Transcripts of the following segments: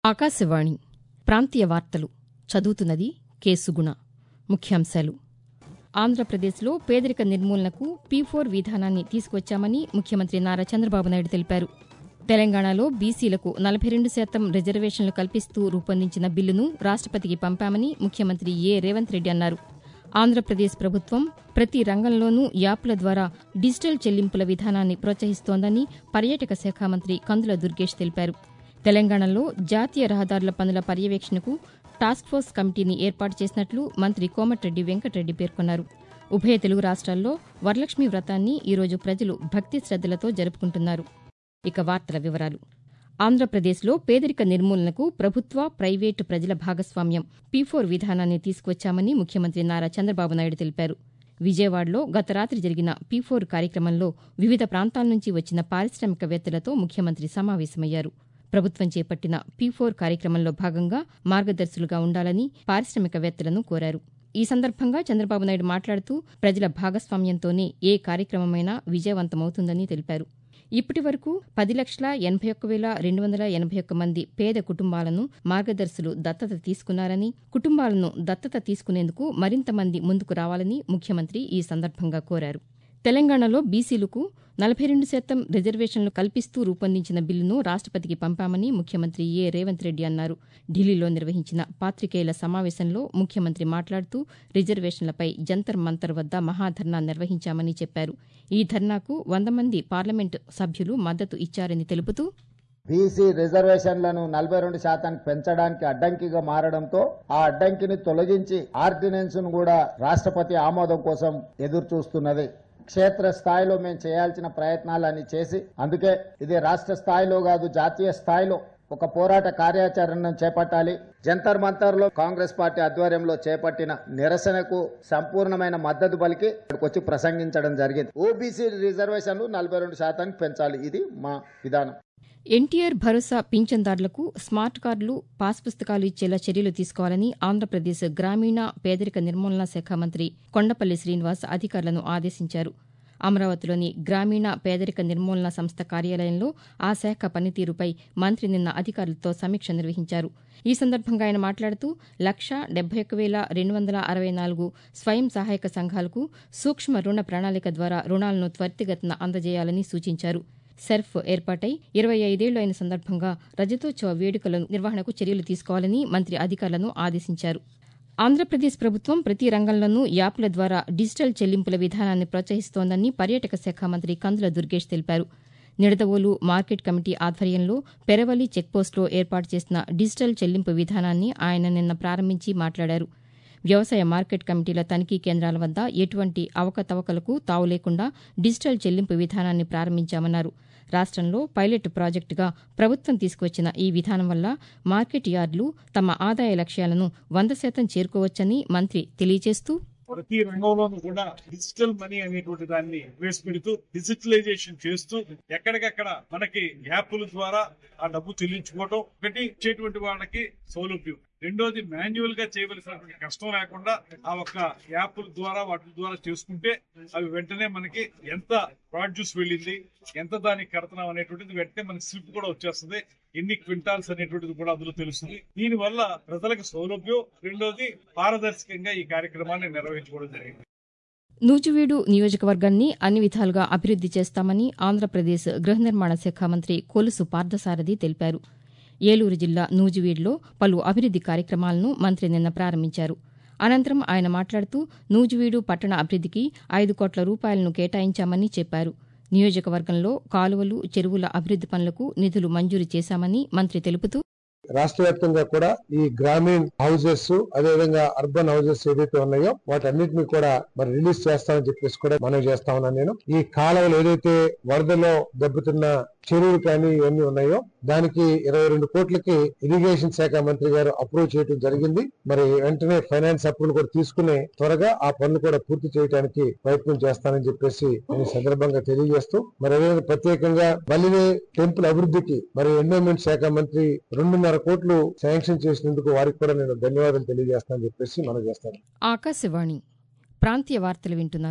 ఆకాశవాణి ప్రాంతీయ వార్తలు చదువుతున్నది కె సుగుణ ముఖ్యాంశాలు ఆంధ్రప్రదేశ్లో పేదరిక నిర్మూలనకు పీ ఫోర్ విధానాన్ని తీసుకువచ్చామని ముఖ్యమంత్రి నారా చంద్రబాబు నాయుడు తెలిపారు తెలంగాణలో బీసీలకు నలభై రెండు శాతం రిజర్వేషన్లు కల్పిస్తూ రూపొందించిన బిల్లును రాష్టపతికి పంపామని ముఖ్యమంత్రి ఏ రేవంత్ రెడ్డి అన్నారు ఆంధ్రప్రదేశ్ ప్రభుత్వం ప్రతి రంగంలోనూ యాప్ల ద్వారా డిజిటల్ చెల్లింపుల విధానాన్ని ప్రోత్సహిస్తోందని పర్యాటక శాఖ మంత్రి కందుల దుర్గేష్ తెలిపారు తెలంగాణలో జాతీయ రహదారుల పనుల పర్యవేక్షణకు టాస్క్ ఫోర్స్ కమిటీని ఏర్పాటు చేసినట్లు మంత్రి కోమటిరెడ్డి వెంకటరెడ్డి పేర్కొన్నారు ఉభయ తెలుగు రాష్ట్రాల్లో వరలక్ష్మి వ్రతాన్ని ఈరోజు ప్రజలు భక్తి శ్రద్దలతో జరుపుకుంటున్నారు ఇక వార్తల వివరాలు ఆంధ్రప్రదేశ్లో పేదరిక నిర్మూలనకు ప్రభుత్వ ప్రైవేటు ప్రజల భాగస్వామ్యం పీ ఫోర్ విధానాన్ని తీసుకువచ్చామని ముఖ్యమంత్రి నారా చంద్రబాబు నాయుడు తెలిపారు విజయవాడలో గత రాత్రి జరిగిన పీ ఫోర్ కార్యక్రమంలో వివిధ ప్రాంతాల నుంచి వచ్చిన పారిశ్రామికవేత్తలతో ముఖ్యమంత్రి సమావేశమయ్యారు ప్రభుత్వం చేపట్టిన పీ ఫోర్ కార్యక్రమంలో భాగంగా మార్గదర్శులుగా ఉండాలని పారిశ్రామికవేత్తలను కోరారు ఈ సందర్భంగా చంద్రబాబు నాయుడు మాట్లాడుతూ ప్రజల భాగస్వామ్యంతోనే ఏ కార్యక్రమమైనా విజయవంతమవుతుందని తెలిపారు ఇప్పటి వరకు పది లక్షల ఎనభై ఒక్క వేల రెండు వందల ఎనభై ఒక్క మంది పేద కుటుంబాలను మార్గదర్శులు దత్తత తీసుకున్నారని కుటుంబాలను దత్తత తీసుకునేందుకు మరింత మంది ముందుకు రావాలని ముఖ్యమంత్రి ఈ సందర్భంగా కోరారు తెలంగాణలో బీసీలకు నలభై రెండు శాతం రిజర్వేషన్లు కల్పిస్తూ రూపొందించిన బిల్లును రాష్టపతికి పంపామని ముఖ్యమంత్రి ఏ రేవంత్ రెడ్డి అన్నారు ఢిల్లీలో నిర్వహించిన పాతికేయుల సమావేశంలో ముఖ్యమంత్రి మాట్లాడుతూ రిజర్వేషన్లపై జంతర్ మంతర్ వద్ద మహాధర్నా నిర్వహించామని చెప్పారు ఈ ధర్నాకు వంద మంది పార్లమెంటు సభ్యులు మద్దతు ఇచ్చారని తెలుపుతూ బీసీ రిజర్వేషన్లను నలభై రెండు శాతానికి పెంచడానికి అడ్డంకిగా మారడంతో ఆ అడ్డంకిని తొలగించి ఆర్డినెన్స్ ను కూడా రాష్ట్రపతి ఆమోదం కోసం ఎదురు చూస్తున్నది క్షేత్ర స్థాయిలో మేము చేయాల్సిన ప్రయత్నాలన్నీ చేసి అందుకే ఇది రాష్ట్ర స్థాయిలో కాదు జాతీయ స్థాయిలో ఒక పోరాట కార్యాచరణను చేపట్టాలి జంతర్ మంతర్ లో కాంగ్రెస్ పార్టీ ఆధ్వర్యంలో చేపట్టిన నిరసనకు సంపూర్ణమైన మద్దతు పలికి ఇక్కడికి వచ్చి ప్రసంగించడం జరిగింది ఓబీసీ రిజర్వేషన్లు నలభై రెండు శాతానికి పెంచాలి ఇది మా విధానం ఎన్టీఆర్ భరోసా పింఛన్దారులకు స్మార్ట్ కార్డులు పాస్ పుస్తకాలు ఇచ్చేలా చర్యలు తీసుకోవాలని ఆంధ్రప్రదేశ్ గ్రామీణ పేదరిక నిర్మూలన శాఖ మంత్రి కొండపల్లి శ్రీనివాస్ అధికారులను ఆదేశించారు అమరావతిలోని గ్రామీణ పేదరిక నిర్మూలన సంస్థ కార్యాలయంలో ఆ శాఖ పనితీరుపై మంత్రి నిన్న అధికారులతో సమీక్ష నిర్వహించారు ఈ సందర్భంగా ఆయన మాట్లాడుతూ లక్ష డెబ్బై ఒక్క వేల రెండు వందల అరవై నాలుగు స్వయం సహాయక సంఘాలకు సూక్ష్మ రుణ ప్రణాళిక ద్వారా రుణాలను త్వరితగతిన అందజేయాలని సూచించారు సెర్ఫ్ ఏర్పాటై ఇరవై ఐదేళ్లు అయిన సందర్భంగా రజతోత్సవ వేడుకల నిర్వహణకు చర్యలు తీసుకోవాలని మంత్రి అధికారులను ఆదేశించారు ఆంధ్రప్రదేశ్ ప్రభుత్వం ప్రతి రంగంలోనూ యాప్ల ద్వారా డిజిటల్ చెల్లింపుల విధానాన్ని ప్రోత్సహిస్తోందని పర్యాటక శాఖ మంత్రి కందుల దుర్గేష్ తెలిపారు నిడదవోలు మార్కెట్ కమిటీ ఆధ్వర్యంలో పెరవలి చెక్పోస్టులో ఏర్పాటు చేసిన డిజిటల్ చెల్లింపు విధానాన్ని ఆయన నిన్న ప్రారంభించి మాట్లాడారు వ్యవసాయ మార్కెట్ కమిటీల తనిఖీ కేంద్రాల వద్ద ఎటువంటి అవకతవకలకు తావు లేకుండా డిజిటల్ చెల్లింపు విధానాన్ని ప్రారంభించామన్నారు రాష్టంలో పైలట్ ప్రాజెక్టుగా ప్రభుత్వం తీసుకువచ్చిన ఈ విధానం వల్ల మార్కెట్ యార్డులు తమ ఆదాయ లక్ష్యాలను వంద శాతం చేరుకోవచ్చని మంత్రి తెలియజేస్తూ ప్రతి రంగంలోనూ కూడా డిజిటల్ మనీ అనేటువంటి దాన్ని ప్రవేశపెడుతూ డిజిటలైజేషన్ చేస్తూ ఎక్కడికక్కడ మనకి యాప్ల ద్వారా ఆ డబ్బు చెల్లించుకోవటం ఒకటి ఇచ్చేటువంటి వాళ్ళకి సౌలభ్యం రెండోది మాన్యువల్ గా చేయవలసినటువంటి కష్టం లేకుండా ఆ ఒక్క యాప్ ద్వారా వాటి ద్వారా చేసుకుంటే అవి వెంటనే మనకి ఎంత ప్రాడ్యూస్ వెళ్ళింది ఎంత దానికి కడతనం అనేటువంటిది వెంటనే మనకి స్లిప్ కూడా వచ్చేస్తుంది ఎన్ని క్వింటాల్స్ అనేటువంటిది కూడా అందులో తెలుస్తుంది దీని వల్ల ప్రజలకు సౌలభ్యం రెండోది పారదర్శకంగా ఈ కార్యక్రమాన్ని నిర్వహించుకోవడం జరిగింది నూజివీడు నియోజకవర్గాన్ని అన్ని విధాలుగా అభివృద్ది చేస్తామని ఆంధ్రప్రదేశ్ గృహ నిర్మాణ శాఖ మంత్రి కొలుసు పార్థసారథి తెలిపారు ఏలూరు జిల్లా నూజివీడులో పలు అభివృద్ది కార్యక్రమాలను మంత్రి నిన్న ప్రారంభించారు అనంతరం ఆయన మాట్లాడుతూ నూజివీడు పట్టణ అభివృద్దికి ఐదు కోట్ల రూపాయలను కేటాయించామని చెప్పారు నియోజకవర్గంలో కాలువలు చెరువుల అభివృద్ది పనులకు నిధులు మంజూరు చేశామని మంత్రి తెలుపుతూ రాష్ట్ర వ్యాప్తంగా కూడా ఈ గ్రామీణ హౌసెస్ అదేవిధంగా అర్బన్ హౌసెస్ ఏదైతే ఉన్నాయో వాటన్నిటిని కూడా మరి రిలీజ్ చేస్తామని చెప్పేసి కూడా మనం చేస్తా ఉన్నాను నేను ఈ కాలువలు ఏదైతే వరదలో దెబ్బతిన్న చెరువులు కానీ ఇవన్నీ ఉన్నాయో దానికి ఇరవై రెండు కోట్లకి ఇరిగేషన్ శాఖ మంత్రి గారు అప్రూవ్ చేయడం జరిగింది మరి వెంటనే ఫైనాన్స్ అప్రూవల్ కూడా తీసుకుని త్వరగా ఆ పనులు కూడా పూర్తి చేయడానికి ప్రయత్నం చేస్తానని చెప్పేసి నేను ఈ సందర్భంగా తెలియజేస్తూ మరి అదేవిధంగా ప్రత్యేకంగా మళ్ళీ టెంపుల్ అభివృద్ధికి మరి ఎండోమెంట్ శాఖ మంత్రి రెండున్నర కోట్లు శాంక్షన్ చేసినందుకు వారికి కూడా నేను ధన్యవాదాలు తెలియజేస్తానని చెప్పేసి మనం చేస్తాను ఆకాశవాణి ప్రాంతీయ వార్తలు వింటున్నారు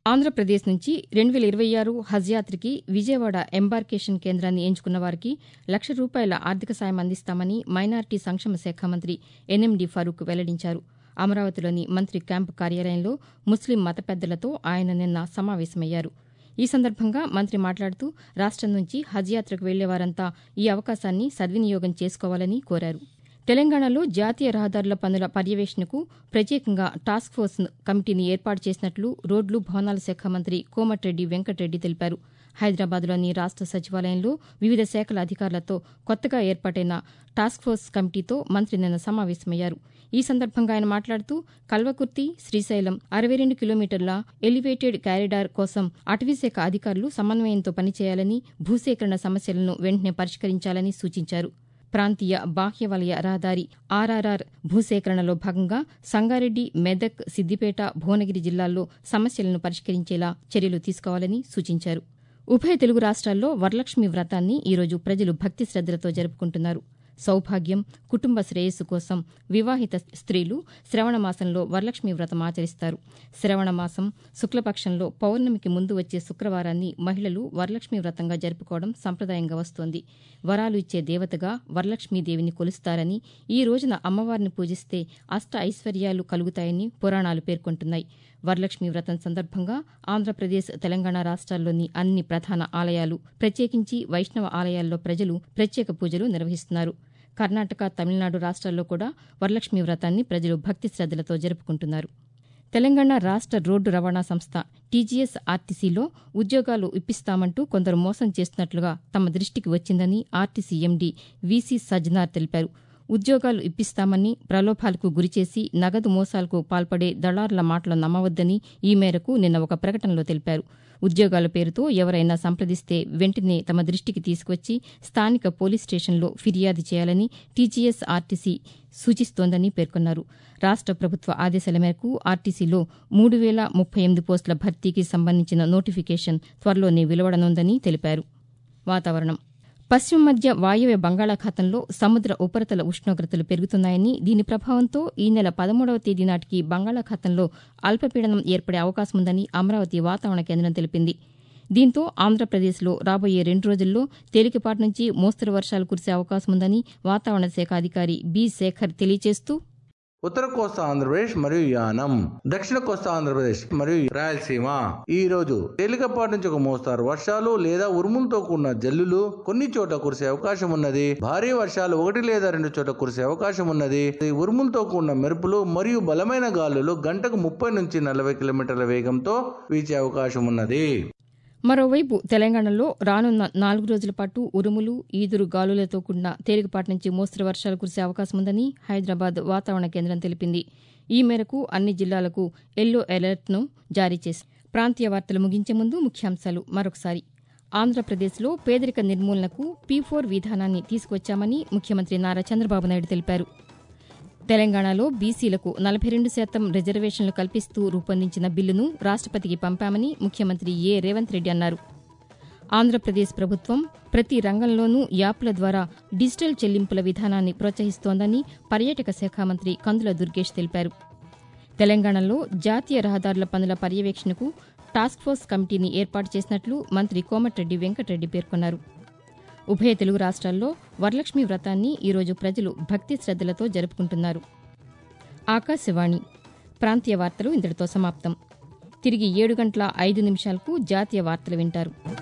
ఆంధ్రప్రదేశ్ నుంచి రెండు వేల ఇరవై ఆరు హజ్ యాత్రకి విజయవాడ ఎంబార్కేషన్ కేంద్రాన్ని ఎంచుకున్న వారికి లక్ష రూపాయల ఆర్థిక సాయం అందిస్తామని మైనార్టీ సంక్షేమ శాఖ మంత్రి ఎన్ఎండి ఫరూక్ వెల్లడించారు అమరావతిలోని మంత్రి క్యాంపు కార్యాలయంలో ముస్లిం మత పెద్దలతో ఆయన నిన్న సమావేశమయ్యారు ఈ సందర్భంగా మంత్రి మాట్లాడుతూ రాష్టం నుంచి హజ్ యాత్రకు వెళ్లేవారంతా ఈ అవకాశాన్ని సద్వినియోగం చేసుకోవాలని కోరారు తెలంగాణలో జాతీయ రహదారుల పనుల పర్యవేక్షణకు ప్రత్యేకంగా టాస్క్ ఫోర్స్ కమిటీని ఏర్పాటు చేసినట్లు రోడ్లు భవనాల శాఖ మంత్రి కోమటిరెడ్డి వెంకటరెడ్డి తెలిపారు హైదరాబాద్లోని రాష్ట సచివాలయంలో వివిధ శాఖల అధికారులతో కొత్తగా ఏర్పాటైన టాస్క్ ఫోర్స్ కమిటీతో మంత్రి నిన్న సమావేశమయ్యారు ఈ సందర్భంగా ఆయన మాట్లాడుతూ కల్వకుర్తి శ్రీశైలం అరవై రెండు కిలోమీటర్ల ఎలివేటెడ్ కారిడార్ కోసం అటవీశాఖ అధికారులు సమన్వయంతో పనిచేయాలని భూసేకరణ సమస్యలను వెంటనే పరిష్కరించాలని సూచించారు ప్రాంతీయ బాహ్య వలయ రహదారి ఆర్ఆర్ఆర్ భూసేకరణలో భాగంగా సంగారెడ్డి మెదక్ సిద్దిపేట భువనగిరి జిల్లాల్లో సమస్యలను పరిష్కరించేలా చర్యలు తీసుకోవాలని సూచించారు ఉభయ తెలుగు రాష్ట్రాల్లో వరలక్ష్మి వ్రతాన్ని ఈరోజు ప్రజలు భక్తి శ్రద్దలతో జరుపుకుంటున్నారు సౌభాగ్యం కుటుంబ శ్రేయస్సు కోసం వివాహిత స్త్రీలు శ్రవణ మాసంలో వరలక్ష్మి వ్రతం ఆచరిస్తారు శ్రవణ మాసం శుక్లపక్షంలో పౌర్ణమికి ముందు వచ్చే శుక్రవారాన్ని మహిళలు వరలక్ష్మి వ్రతంగా జరుపుకోవడం సంప్రదాయంగా వస్తోంది వరాలు ఇచ్చే దేవతగా వరలక్ష్మీదేవిని కొలుస్తారని ఈ రోజున అమ్మవారిని పూజిస్తే అష్ట ఐశ్వర్యాలు కలుగుతాయని పురాణాలు పేర్కొంటున్నాయి వరలక్ష్మి వ్రతం సందర్భంగా ఆంధ్రప్రదేశ్ తెలంగాణ రాష్ట్రాల్లోని అన్ని ప్రధాన ఆలయాలు ప్రత్యేకించి వైష్ణవ ఆలయాల్లో ప్రజలు ప్రత్యేక పూజలు నిర్వహిస్తున్నారు కర్ణాటక తమిళనాడు రాష్ట్రాల్లో కూడా వరలక్ష్మి వ్రతాన్ని ప్రజలు భక్తి శ్రద్దలతో జరుపుకుంటున్నారు తెలంగాణ రాష్ట రోడ్డు రవాణా సంస్థ టీజీఎస్ ఆర్టీసీలో ఉద్యోగాలు ఇప్పిస్తామంటూ కొందరు మోసం చేస్తున్నట్లుగా తమ దృష్టికి వచ్చిందని ఆర్టీసీ ఎండీ వీసీ సజ్నార్ తెలిపారు ఉద్యోగాలు ఇప్పిస్తామని ప్రలోభాలకు గురిచేసి నగదు మోసాలకు పాల్పడే దళారుల మాటలు నమ్మవద్దని ఈ మేరకు నిన్న ఒక ప్రకటనలో తెలిపారు ఉద్యోగాల పేరుతో ఎవరైనా సంప్రదిస్తే వెంటనే తమ దృష్టికి తీసుకొచ్చి స్థానిక పోలీస్ స్టేషన్లో ఫిర్యాదు చేయాలని టీజీఎస్ ఆర్టీసీ సూచిస్తోందని పేర్కొన్నారు రాష్ట ప్రభుత్వ ఆదేశాల మేరకు ఆర్టీసీలో మూడు వేల ముప్పై ఎనిమిది పోస్టుల భర్తీకి సంబంధించిన నోటిఫికేషన్ త్వరలోనే వెలువడనుందని తెలిపారు వాతావరణం పశ్చిమ మధ్య వాయవ్య బంగాళాఖాతంలో సముద్ర ఉపరితల ఉష్ణోగ్రతలు పెరుగుతున్నాయని దీని ప్రభావంతో ఈ నెల పదమూడవ తేదీ నాటికి బంగాళాఖాతంలో అల్పపీడనం ఏర్పడే అవకాశం ఉందని అమరావతి వాతావరణ కేంద్రం తెలిపింది దీంతో ఆంధ్రప్రదేశ్లో రాబోయే రెండు రోజుల్లో తేలికపాటి నుంచి మోస్తరు వర్షాలు కురిసే అవకాశం ఉందని వాతావరణ శాఖ అధికారి బి శేఖర్ తెలియజేస్తూ ఉత్తర కోస్తా ఆంధ్రప్రదేశ్ మరియు యానం దక్షిణ కోస్తా ఆంధ్రప్రదేశ్ మరియు రాయలసీమ ఈ రోజు తేలికపాటి నుంచి ఒక మోస్తారు వర్షాలు లేదా ఉరుములతో కూడిన జల్లులు కొన్ని చోట్ల కురిసే అవకాశం ఉన్నది భారీ వర్షాలు ఒకటి లేదా రెండు చోట్ల కురిసే అవకాశం ఉన్నది ఈ ఉరుములతో కూడిన మెరుపులు మరియు బలమైన గాలులు గంటకు ముప్పై నుంచి నలభై కిలోమీటర్ల వేగంతో వీచే అవకాశం ఉన్నది మరోవైపు తెలంగాణలో రానున్న నాలుగు రోజుల పాటు ఉరుములు ఈదురు గాలులతో కూడిన తేలికపాటి నుంచి మోస్తరు వర్షాలు కురిసే అవకాశం ఉందని హైదరాబాద్ వాతావరణ కేంద్రం తెలిపింది ఈ మేరకు అన్ని జిల్లాలకు ఎల్లో అలర్ట్ను జారీ చేసి ప్రాంతీయ వార్తలు ముగించే ముందు ముఖ్యాంశాలు మరొకసారి ఆంధ్రప్రదేశ్లో పేదరిక నిర్మూలనకు పీ ఫోర్ విధానాన్ని తీసుకొచ్చామని ముఖ్యమంత్రి నారా చంద్రబాబు నాయుడు తెలిపారు తెలంగాణలో బీసీలకు నలభై రెండు శాతం రిజర్వేషన్లు కల్పిస్తూ రూపొందించిన బిల్లును రాష్టపతికి పంపామని ముఖ్యమంత్రి ఏ రేవంత్ రెడ్డి అన్నారు ఆంధ్రప్రదేశ్ ప్రభుత్వం ప్రతి రంగంలోనూ యాప్ల ద్వారా డిజిటల్ చెల్లింపుల విధానాన్ని ప్రోత్సహిస్తోందని పర్యాటక శాఖ మంత్రి కందుల దుర్గేష్ తెలిపారు తెలంగాణలో జాతీయ రహదారుల పనుల పర్యవేక్షణకు టాస్క్ ఫోర్స్ కమిటీని ఏర్పాటు చేసినట్లు మంత్రి కోమటిరెడ్డి వెంకటరెడ్డి పేర్కొన్నారు ఉభయ తెలుగు రాష్ట్రాల్లో వరలక్ష్మి వ్రతాన్ని ఈరోజు ప్రజలు భక్తి శ్రద్దలతో జరుపుకుంటున్నారు ఆకాశవాణి ప్రాంతీయ వార్తలు ఇంతటితో సమాప్తం తిరిగి ఏడు గంటల ఐదు నిమిషాలకు జాతీయ వార్తలు వింటారు